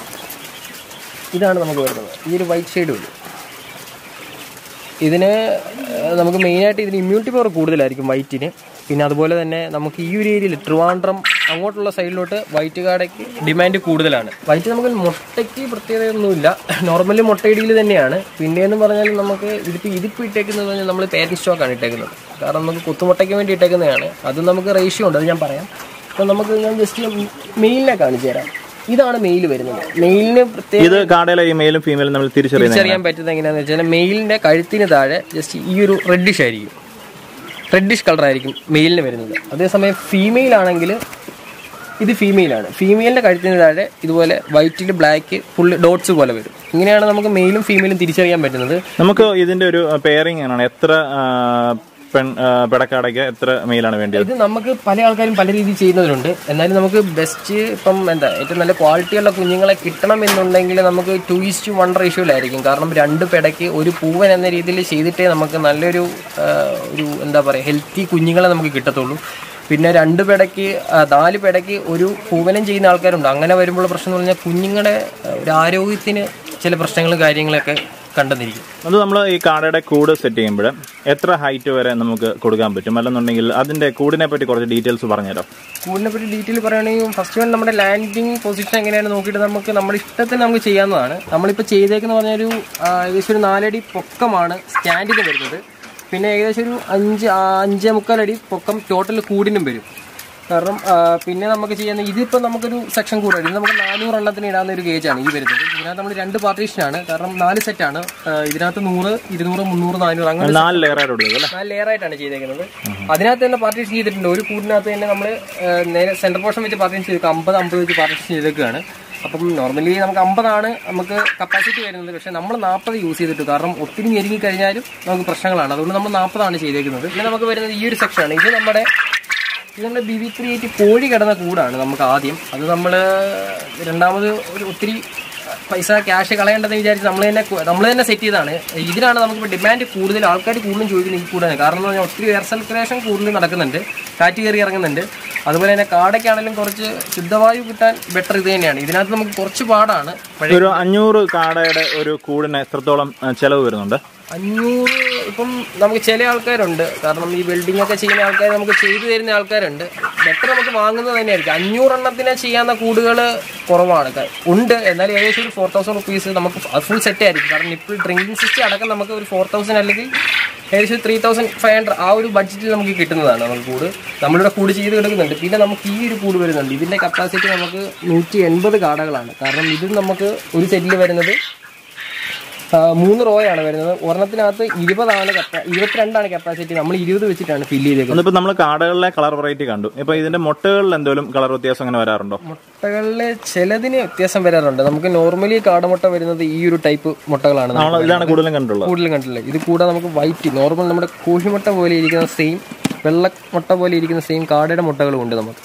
ഇതാണ് നമുക്ക് വരുന്നത് ഈ ഒരു വൈറ്റ് ഷെയ്ഡ് വരും ഇതിന് ഏഹ്, നമുക്ക് മെയിനായിട്ട് ഇതിന് ഇമ്മ്യൂണിറ്റി പവർ കൂടുതലായിരിക്കും വൈറ്റിന് പിന്നെ അതുപോലെ തന്നെ നമുക്ക് ഈ ഒരു ഏരിയയിൽ ട്രിവാൻഡ്രം അങ്ങോട്ടുള്ള സൈഡിലോട്ട് വൈറ്റ് കാടയ്ക്ക് ഡിമാൻഡ് കൂടുതലാണ് വൈറ്റ് നമുക്ക് മുട്ടയ്ക്ക് പ്രത്യേകതയൊന്നുമില്ല നോർമലി മുട്ടയിടിയിൽ തന്നെയാണ് പിന്നെയെന്ന് പറഞ്ഞാൽ നമുക്ക് ഇതിപ്പോൾ ഇതിപ്പോൾ ഇട്ടേക്കുന്നത് പറഞ്ഞാൽ നമ്മൾ പേരൻറ്റ് സ്റ്റോക്കാണ് ഇട്ടേക്കുന്നത് കാരണം നമുക്ക് കുത്തുമുട്ടയ്ക്ക് വേണ്ടി ഇട്ടേക്കുന്നതാണ് അത് നമുക്ക് റേഷ്യോ ഉണ്ട് അത് ഞാൻ പറയാം അപ്പോൾ നമുക്ക് ഞാൻ ജസ്റ്റ് മെയിലിനെ കാണിച്ചു തരാം ഇതാണ് മെയിൽ വരുന്നത് മെയിലിന് പ്രത്യേക ഇത് കാടയിലെ ഈ മെയിലും ഫീമെയിലും നമ്മൾ തിരിച്ചറിയുന്നത് തിരിച്ചറിയാൻ പറ്റുന്നത് എങ്ങനെയാണെന്ന് വെച്ചാൽ മെയിലിന്റെ കഴുത്തിന് താഴെ ജസ്റ്റ് ഈ ഒരു റെഡിഷ് ആയിരിക്കും റെഡിഷ് കളർ ആയിരിക്കും മെയിലിന് വരുന്നത് അതേസമയം ഫീമെയിൽ ആണെങ്കിൽ ഇത് ഫീമെയിലാണ് ഫീമെയിലിന്റെ കഴുത്തിന് താഴെ ഇതുപോലെ വൈറ്റിൽ ബ്ലാക്ക് ഫുള്ള് ഡോട്ട്സ് പോലെ വരും ഇങ്ങനെയാണ് നമുക്ക് മെയിലും ഫീമെയിലും തിരിച്ചറിയാൻ പറ്റുന്നത് നമുക്ക് ഇതിന്റെ ഒരു പെയറിംഗ് ആണ് എത്ര ആ, പെൺ ആ, പിടക്കാടയ്ക്ക് എത്ര മെയിലാണ് വേണ്ടത് ഇത് നമുക്ക് പല ആൾക്കാരും പല രീതിയിൽ ചെയ്യുന്നവരുണ്ട് എന്നാലും നമുക്ക് ബെസ്റ്റ് ഇപ്പം എന്താ ഏറ്റവും നല്ല ക്വാളിറ്റിയുള്ള കുഞ്ഞുങ്ങളെ കിട്ടണം എന്നുണ്ടെങ്കിൽ നമുക്ക് ടു ഈസ്റ്റ് വൺ റേഷ്യോയിലായിരിക്കും കാരണം രണ്ട് പെടയ്ക്ക് ഒരു പൂവൻ എന്ന രീതിയിൽ ചെയ്തിട്ടേ നമുക്ക് നല്ലൊരു ആ, ഒരു എന്താ പറയുക ഹെൽത്തി കുഞ്ഞുങ്ങളെ നമുക്ക് കിട്ടത്തുള്ളൂ പിന്നെ രണ്ട് പെടയ്ക്ക് ആ, നാല് പെടയ്ക്ക് ഒരു പൂവനം ചെയ്യുന്ന ആൾക്കാരുണ്ട് അങ്ങനെ വരുമ്പോൾ പ്രശ്നം എന്ന് പറഞ്ഞാൽ കുഞ്ഞുങ്ങളുടെ ആ, ഒരു ആരോഗ്യത്തിന് ചില പ്രശ്നങ്ങളും കാര്യങ്ങളൊക്കെ കണ്ടെന്നിരിക്കും അത് നമ്മൾ ഈ കാടയുടെ കൂട് സെറ്റ് ചെയ്യുമ്പോൾ എത്ര ഹൈറ്റ് വരെ നമുക്ക് കൊടുക്കാൻ പറ്റും അല്ലെന്നുണ്ടെങ്കിൽ അതിന്റെ കൂടിനെ പറ്റി കുറച്ച് ഡീറ്റെയിൽസ് പറഞ്ഞുതരാം കൂടിനെ പറ്റി ഡീറ്റെയിൽ പറയുകയാണെങ്കിൽ ഫസ്റ്റ് വൺ നമ്മുടെ ലാൻഡിങ് പൊസിഷൻ എങ്ങനെയാണ് നോക്കിയിട്ട് നമുക്ക് നമ്മുടെ ഇഷ്ടത്തിന് നമുക്ക് ചെയ്യാവുന്നതാണ് നമ്മളിപ്പോൾ ചെയ്തേക്കെന്ന് പറഞ്ഞൊരു ആ, ഏകദേശം ഒരു നാലടി പൊക്കമാണ് സ്റ്റാൻഡിന് വരുന്നത് പിന്നെ ഏകദേശം ഒരു അഞ്ച് ആ, അഞ്ചേ മുക്കാലടി പൊക്കം ടോട്ടൽ കൂടിനും വരും കാരണം ആ, പിന്നെ നമുക്ക് ചെയ്യുന്ന ഇതിപ്പോൾ നമുക്കൊരു സെക്ഷൻ കൂടെ ഇത് നമുക്ക് നാനൂറ് എണ്ണത്തിന് ഇടാവുന്ന ഒരു ഗേജാണ് ഈ വരുന്നത് ഇതിനകത്ത് നമ്മൾ രണ്ട് പാർട്ടീഷനാണ് കാരണം നാല് സെറ്റാണ് ഇതിനകത്ത് നൂറ് ഇരുന്നൂറ് മുന്നൂറ് നാനൂറ് അങ്ങനെ നാല് ലെയറായിട്ട് കൊടുക്കുക അല്ലേ നാല് ലെയർ ആയിട്ടാണ് ചെയ്തേക്കുന്നത് അതിനകത്ത് തന്നെ പാർട്ടീഷൻ ചെയ്തിട്ടുണ്ട് ഒരു കൂടിനകത്ത് തന്നെ നമ്മൾ നേരെ സെന്റർ പോർഷൻ വെച്ച് പാർട്ടീഷൻ ചെയ്തു അമ്പത് അമ്പത് വെച്ച് പാർട്ടീഷൻ ചെയ്തേക്കാണ് അപ്പം നോർമലി നമുക്ക് അമ്പതാണ് നമുക്ക് കപ്പാസിറ്റി വരുന്നത് പക്ഷേ നമ്മൾ നാൽപ്പത് യൂസ് ചെയ്തിട്ട് കാരണം ഒത്തിരി ഞെരുങ്ങി കഴിഞ്ഞാലും നമുക്ക് പ്രശ്നങ്ങളാണ് അതുകൊണ്ട് നമ്മൾ നാൽപ്പതാണ് ചെയ്തേക്കുന്നത് പിന്നെ നമുക്ക് വരുന്നത് ഈ ഒരു സെക്ഷനാണ് ഇത് നമ്മുടെ ഇത് നമ്മുടെ ബി വി ത്രീ എയ്റ്റ് കോഴി കിടന്ന കൂടാണ് നമുക്ക് ആദ്യം അത് നമ്മൾ രണ്ടാമത് ഒരു ഒത്തിരി പൈസ ക്യാഷ് കളയേണ്ടതെന്ന് വിചാരിച്ച് നമ്മൾ തന്നെ നമ്മൾ തന്നെ സെറ്റ് ചെയ്താണ് ഇതിനാണ് നമുക്ക് ഡിമാൻഡ് കൂടുതൽ ആൾക്കാർ കൂടുതലും ചോദിക്കുന്നത് ഈ കൂടാണ് കാരണം എന്ന് പറഞ്ഞാൽ ഒത്തിരി എയർ സർക്കുലേഷൻ കൂടുതൽ നടക്കുന്നുണ്ട് കാറ്റ് കയറി ഇറങ്ങുന്നുണ്ട് അതുപോലെ തന്നെ കാടയ്ക്കാണെങ്കിലും കുറച്ച് ശുദ്ധവായു കിട്ടാൻ ബെറ്റർ ഇത് തന്നെയാണ് ഇതിനകത്ത് നമുക്ക് കുറച്ച് പാടാണ് പഴയ ഒരു അഞ്ഞൂറ് കാടയുടെ ഒരു കൂടിന് എത്രത്തോളം ആ, ചെലവ് വരുന്നുണ്ട് അഞ്ഞൂറ് ഇപ്പം നമുക്ക് ചില ആൾക്കാരുണ്ട് കാരണം ഈ വെൽഡിംഗ് ഒക്കെ ചെയ്യുന്ന ആൾക്കാർ നമുക്ക് ചെയ്തു തരുന്ന ആൾക്കാരുണ്ട് ബെറ്റർ നമുക്ക് വാങ്ങുന്നത് തന്നെയായിരിക്കും അഞ്ഞൂറെണ്ണത്തിന് ചെയ്യാവുന്ന കൂടുകൾ കുറവാണ് ക- ഉണ്ട് എന്നാലും ഏകദേശം ഒരു ഫോർ തൗസൻഡ് റുപ്പീസ് നമുക്ക് ഫുൾ സെറ്റ് ആയിരിക്കും കാരണം ഇപ്പോൾ ഡ്രിങ്കിങ് സിസ്റ്റം അടക്കം നമുക്ക് ഒരു ഫോർ തൗസൻഡ് അല്ലെങ്കിൽ ഏകദേശം ത്രീ തൗസൻഡ് ഫൈവ് ഹൺഡ്രഡ് ആ ഒരു ബഡ്ജറ്റിൽ നമുക്ക് കിട്ടുന്നതാണ് നമുക്ക് കൂട് നമ്മളിവിടെ കൂട് ചെയ്ത് കിടക്കുന്നുണ്ട് പിന്നെ നമുക്ക് ഈ ഒരു കൂട് വരുന്നുണ്ട് ഇതിൻ്റെ കപ്പാസിറ്റി നമുക്ക് നൂറ്റി എൺപത് കാടകളാണ് കാരണം ഇത് നമുക്ക് ഒരു സെറ്റിൽ വരുന്നത് ആ, മൂന്ന് റോയാണ് വരുന്നത് ഒരെണ്ണത്തിനകത്ത് ഇരുപതാണ് കപ്പാ ഇരുപത്തിരണ്ടാണ് കപ്പാസിറ്റി നമ്മൾ ഇരുപത് വെച്ചിട്ടാണ് ഫില്ല് ചെയ്തേക്കുന്നത് ഒന്നിപ്പോ നമ്മൾ കാടകളിലെ കളർ വെറൈറ്റി കണ്ടു ഇപ്പൊ ഇതിന്റെ മുട്ടകളിൽ എന്തെങ്കിലും കളർ വ്യത്യാസം അങ്ങനെ വരാറുണ്ടോ മുട്ടകളിൽ ചിലതിന് വ്യത്യാസം വരാറുണ്ട് നമുക്ക് നോർമലി കാടമുട്ട വരുന്നത് ഈ ഒരു ടൈപ്പ് മുട്ടകളാണ് നമുക്ക് നമ്മൾ ഇതാണ് കൂടുതലും കണ്ടുള്ളത് കൂടുതലും കണ്ടിട്ടുള്ളത് ഇത് കൂടാതെ നമുക്ക് വൈറ്റ് നോർമൽ നമ്മുടെ കോഴിമുട്ട പോലെ ഇരിക്കുന്ന സെയിം വെള്ള മുട്ട പോലെ ഇരിക്കുന്ന സെയിം കാടയുടെ മുട്ടകളും ഉണ്ട് നമുക്ക്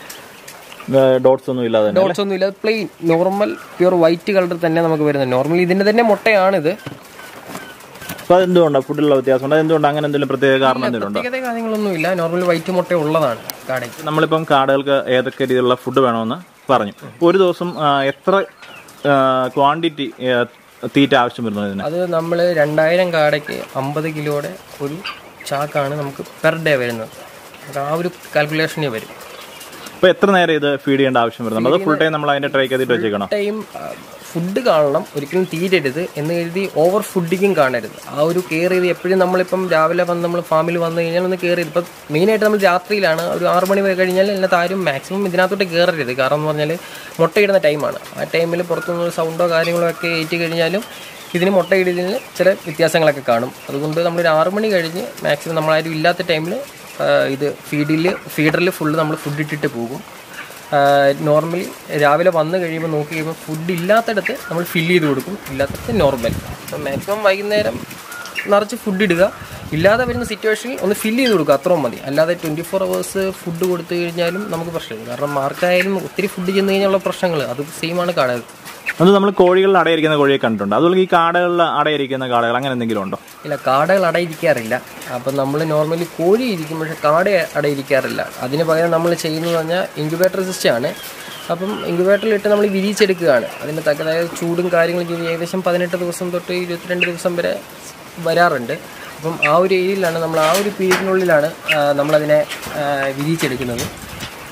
ഡോട്ട്സ് ഒന്നും ഇല്ലാതെ തന്നെ ഡോട്ട്സ് ഒന്നും ഇല്ല plain normal pure white colour തന്നെ നമുക്ക് വരുന്നത് നോർമലി ഇതിന്റെ തന്നെ മുട്ടയാണിത് അപ്പൊ അതെന്തുകൊണ്ടാണ് ഫുഡിലുള്ള വ്യത്യാസം ഉണ്ട് അതെന്തുകൊണ്ട് അങ്ങനെ എന്തെങ്കിലും പ്രത്യേക കാരണം എന്തെങ്കിലും ഉണ്ടോ പ്രത്യേകത കാര്യങ്ങളൊന്നുമില്ല നോർമൽ വൈറ്റ് മുട്ട ഉള്ളതാണ് കാടയ്ക്ക് നമ്മളിപ്പം കാടകൾക്ക് ഏതൊക്കെ രീതിയിലുള്ള ഫുഡ് വേണമെന്ന് പറഞ്ഞു ഇപ്പൊ ഒരു ദിവസം ആ, എത്ര ക്വാണ്ടിറ്റി തീറ്റ ആവശ്യം വരുന്നു ഇതിന് അത് നമ്മൾ രണ്ടായിരം കാടയ്ക്ക് അമ്പത് കിലോയുടെ ഒരു ചാക്കാണ് നമുക്ക് പെർ ഡേ വരുന്നത് അത് ആ ഒരു കാൽക്കുലേഷനേ വരും ഇപ്പൊ എത്ര നേരം ഇത് ഫീഡ് ചെയ്യേണ്ട ആവശ്യം വരുന്നുണ്ട് അത് ഫുൾ ടൈം നമ്മൾ അതിന്റെ ട്രൈക്ക് ചെയ്തിട്ട് വെച്ചേക്കണം ടൈം ഫുഡ് കാണണം ഒരിക്കലും തീരരുത് എന്ന് കരുതി ഓവർ ഫുഡിങ്ങും കാണരുത് ആ ഒരു കെയർ ചെയ്ത് എപ്പോഴും നമ്മളിപ്പം രാവിലെ വന്ന് നമ്മൾ ഫാമിൽ വന്നു കഴിഞ്ഞാൽ ഒന്ന് കെയർ ചെയ്ത് ഇപ്പം മെയിനായിട്ട് നമ്മൾ രാത്രിയിലാണ് ഒരു ആറ് മണി വരെ കഴിഞ്ഞാൽ ഇതിനകത്ത് ആരും മാക്സിമം ഇതിനകത്തോട്ട് കയറരുത് കാരണം എന്ന് പറഞ്ഞാൽ മുട്ടയിടുന്ന ടൈമാണ് ആ ടൈമിൽ പുറത്തുനിന്ന് സൗണ്ടോ കാര്യങ്ങളോ ഒക്കെ ഏറ്റ് കഴിഞ്ഞാലും ഇതിന് മുട്ടയിടലിന് ചില വ്യത്യാസങ്ങളൊക്കെ കാണും അതുകൊണ്ട് നമ്മളൊരു ആറ് മണി കഴിഞ്ഞ് മാക്സിമം നമ്മളാരും ഇല്ലാത്ത ടൈമിൽ ഇത് ഫീഡിൽ ഫീഡറിൽ ഫുള്ള് നമ്മൾ ഫുഡ് ഇട്ടിട്ട് പോകും നോർമലി രാവിലെ വന്നു കഴിയുമ്പോൾ നോക്കി കഴിയുമ്പോൾ ഫുഡ് ഇല്ലാത്തടത്ത് നമ്മൾ ഫില്ല് ചെയ്ത് കൊടുക്കും ഇല്ലാത്തടത്ത് നോർമൽ അപ്പം മാക്സിമം വൈകുന്നേരം നിറച്ച് ഫുഡ് ഇടുക ഇല്ലാതെ വരുന്ന സിറ്റുവേഷനിൽ ഒന്ന് ഫില്ല് ചെയ്ത് കൊടുക്കുക അത്രയും മതി അല്ലാതെ ട്വൻറ്റി ഫോർ അവേഴ്സ് ഫുഡ് കൊടുത്തു കഴിഞ്ഞാലും നമുക്ക് പ്രശ്നമില്ല കാരണം മാർക്കായാലും ഒത്തിരി ഫുഡ് ചെന്ന് കഴിഞ്ഞുള്ള പ്രശ്നങ്ങൾ അത് സെയിമാണ് കാണുക അത് നമ്മൾ കോഴികളിൽ അടയിരിക്കുന്ന കോഴിയെ കണ്ടിട്ടുണ്ട് അതുപോലെ ഈ കാടകളിൽ അടയിരിക്കുന്ന കാടകൾ അങ്ങനെ എന്തെങ്കിലും ഉണ്ടോ ഇല്ല കാടകൾ അടയിരിക്കാറില്ല അപ്പം നമ്മൾ നോർമലി കോഴി ഇരിക്കും പക്ഷെ കാട അടയിരിക്കാറില്ല അതിന് പകരം നമ്മൾ ചെയ്യുന്നത് പറഞ്ഞാൽ ഇൻക്യുബേറ്റർ സിസ്റ്റം ആണ് അപ്പം ഇൻക്യുബേറ്ററിൽ ഇട്ട് നമ്മൾ വിരിയിച്ചെടുക്കുകയാണ് അതിന് തക്കതായ ചൂടും കാര്യങ്ങളും ചെയ്ത് ഏകദേശം പതിനെട്ട് ദിവസം തൊട്ട് ഇരുപത്തിരണ്ട് ദിവസം വരെ വരാറുണ്ട് അപ്പം ആ ഒരു ഏരിയയിലാണ് നമ്മൾ ആ ഒരു പീരീഡിനുള്ളിലാണ് ആ, നമ്മളതിനെ ആ, വിരിയിച്ചെടുക്കുന്നത്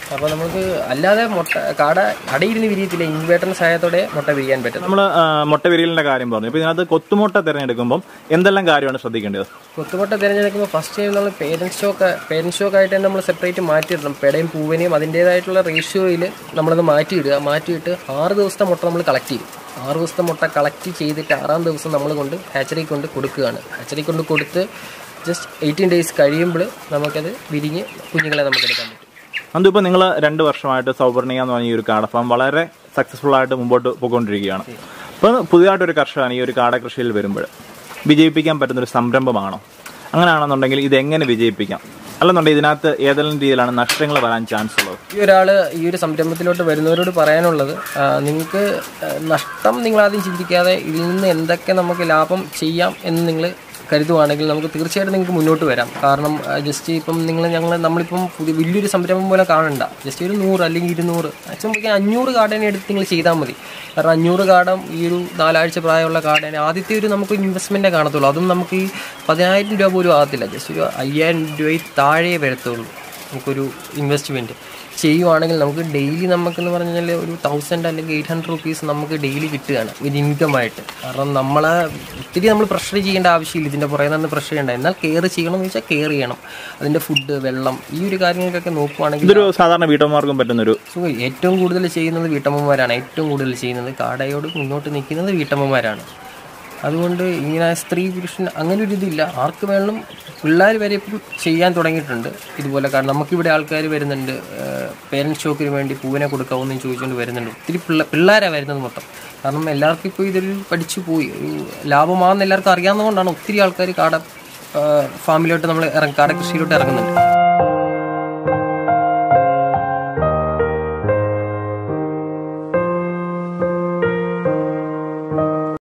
അപ്പോൾ നമുക്ക് അല്ലാതെ മുട്ട കാട അടയിരുന്ന് വിരിയത്തില്ല ഇൻവേർട്ടറിന് സഹായത്തോടെ മുട്ട വിരിയാൻ പറ്റും നമ്മൾ മുട്ട വിരിയലിന്റെ കാര്യം പറഞ്ഞു ഇപ്പൊ ഇതിനകത്ത് കൊത്തുമുട്ട തിരഞ്ഞെടുക്കുമ്പോൾ എന്തെല്ലാം കാര്യമാണ് ശ്രദ്ധിക്കേണ്ടത് കൊത്തുമുട്ട തിരഞ്ഞെടുക്കുമ്പോൾ ഫസ്റ്റ് ടൈം നമ്മൾ പേരൻറ് സ്റ്റോക്ക് പേരൻറ് സ്റ്റോക്ക് ആയിട്ട് തന്നെ നമ്മൾ സെപ്പറേറ്റ് മാറ്റിയിടണം പെടയും പൂവിനെയും അതിൻ്റേതായിട്ടുള്ള റേഷ്യോയിൽ നമ്മളത് മാറ്റിയിടുക മാറ്റിയിട്ട് ആറ് ദിവസത്തെ മുട്ട നമ്മൾ കളക്ട് ചെയ്യും ആറ് ദിവസത്തെ മുട്ട കളക്ട് ചെയ്തിട്ട് ആറാം ദിവസം നമ്മൾ കൊണ്ട് ഹാച്ചറി കൊണ്ട് കൊടുക്കുകയാണ് ഹാച്ചറി കൊണ്ട് കൊടുത്ത് ജസ്റ്റ് എയ്റ്റീൻ ഡേയ്സ് കഴിയുമ്പോൾ നമുക്കത് വിരിഞ്ഞ് കുഞ്ഞുങ്ങളെ നമുക്ക് എടുക്കാൻ പറ്റും അതിപ്പോൾ നിങ്ങൾ രണ്ട് വർഷമായിട്ട് സൗവർണിക എന്ന് പറഞ്ഞ ഈ ഒരു കാട ഫാം വളരെ സക്സസ്ഫുൾ ആയിട്ട് മുമ്പോട്ട് പോയിക്കൊണ്ടിരിക്കുകയാണ് അപ്പോൾ പുതിയതായിട്ടൊരു കർഷകൻ ഈ ഒരു കാട കൃഷിയിൽ വരുമ്പോൾ വിജയിപ്പിക്കാൻ പറ്റുന്ന ഒരു സംരംഭമാണോ അങ്ങനെയാണെന്നുണ്ടെങ്കിൽ ഇത് എങ്ങനെ വിജയിപ്പിക്കാം അല്ലെന്നുണ്ടെങ്കിൽ ഇതിനകത്ത് ഏതെല്ലാം രീതിയിലാണ് നഷ്ടങ്ങൾ വരാൻ ചാൻസ് ഉള്ളത് ഈ ഒരാൾ ഈ ഒരു സംരംഭത്തിലോട്ട് വരുന്നവരോട് പറയാനുള്ളത് ആ, നിങ്ങൾക്ക് ആ, നഷ്ടം നിങ്ങൾ ആദ്യം ചിന്തിക്കാതെ ഇതിൽ നിന്ന് എന്തൊക്കെ നമുക്ക് ലാഭം ചെയ്യാം എന്ന് നിങ്ങൾ കരുതുവാണെങ്കിൽ നമുക്ക് തീർച്ചയായിട്ടും നിങ്ങൾക്ക് മുന്നോട്ട് വരാം കാരണം ജസ്റ്റ് ഇപ്പം നിങ്ങൾ ഞങ്ങൾ നമ്മളിപ്പം പുതിയ വലിയൊരു സംരംഭം പോലെ കാണണ്ട ജസ്റ്റ് ഒരു നൂറ് അല്ലെങ്കിൽ ഇരുന്നൂറ് മാക്സിമം അഞ്ഞൂറ് കാർഡനെ എടുത്ത് നിങ്ങൾ ചെയ്താൽ മതി കാരണം അഞ്ഞൂറ് കാർഡം ഈ ഒരു നാലാഴ്ച പ്രായമുള്ള കാർഡനെ ആദ്യത്തെ ഒരു നമുക്ക് ഇൻവെസ്റ്റ്മെൻറ്റേ കാണത്തുള്ളൂ അതും നമുക്ക് ഈ പതിനായിരം രൂപ പോലും ആകത്തില്ല ജസ്റ്റ് ഒരു അയ്യായിരം രൂപയിൽ താഴെ വരത്തുള്ളൂ നമുക്കൊരു ഇൻവെസ്റ്റ്മെൻറ്റ് ചെയ്യുവാണെങ്കിൽ നമുക്ക് ഡെയിലി നമുക്കെന്ന് പറഞ്ഞാൽ ഒരു തൗസൻഡ് അല്ലെങ്കിൽ എയ്റ്റ് ഹൺഡ്രഡ് റുപ്പീസ് നമുക്ക് ഡെയിലി കിട്ടുകയാണ് ഒരു ഇൻകമായിട്ട് കാരണം നമ്മളെ ഒത്തിരി നമ്മൾ പ്രഷർ ചെയ്യേണ്ട ആവശ്യമില്ല ഇതിൻ്റെ പുറകെ നിന്ന് പ്രഷർ ചെയ്യേണ്ട എന്നാൽ കെയർ ചെയ്യണം എന്ന് വെച്ചാൽ കെയർ ചെയ്യണം അതിൻ്റെ ഫുഡ് വെള്ളം ഈ ഒരു കാര്യങ്ങൾക്കൊക്കെ നോക്കുവാണെങ്കിൽ ഇതൊരു സാധാരണ വീട്ടമ്മമാർക്കും പറ്റുന്നൊരു സുഖം ഏറ്റവും കൂടുതൽ ചെയ്യുന്നത് വീട്ടമ്മമാരാണ് ഏറ്റവും കൂടുതൽ ചെയ്യുന്നത് കാടയോട് മുന്നോട്ട് നിൽക്കുന്നത് വീട്ടമ്മമാരാണ് അതുകൊണ്ട് ഇങ്ങനെ സ്ത്രീ പുരുഷൻ അങ്ങനെ ഒരു ഇതില്ല ആർക്ക് വേണം പിള്ളേർ വരെ ഇപ്പം ചെയ്യാൻ തുടങ്ങിയിട്ടുണ്ട് ഇതുപോലെ കാരണം നമുക്കിവിടെ ആൾക്കാർ വരുന്നുണ്ട് പേരൻസ് ഷോക്കിന് വേണ്ടി പൂവിനെ കൊടുക്കാമെന്ന് ചോദിച്ചുകൊണ്ട് വരുന്നുണ്ട് ഒത്തിരി പിള്ള പിള്ളേരാണ് വരുന്നത് മൊത്തം കാരണം എല്ലാവർക്കും ഇപ്പോൾ ഇതൊരു പഠിച്ചു പോയി ഒരു ലാഭമാണെന്ന് എല്ലാവർക്കും അറിയാവുന്നതുകൊണ്ടാണ് ഒത്തിരി ആൾക്കാർ കാട ആ, ഫാമിലോട്ട് നമ്മൾ ഇറങ്ങി കാട കൃഷിയിലോട്ട് ഇറങ്ങുന്നുണ്ട്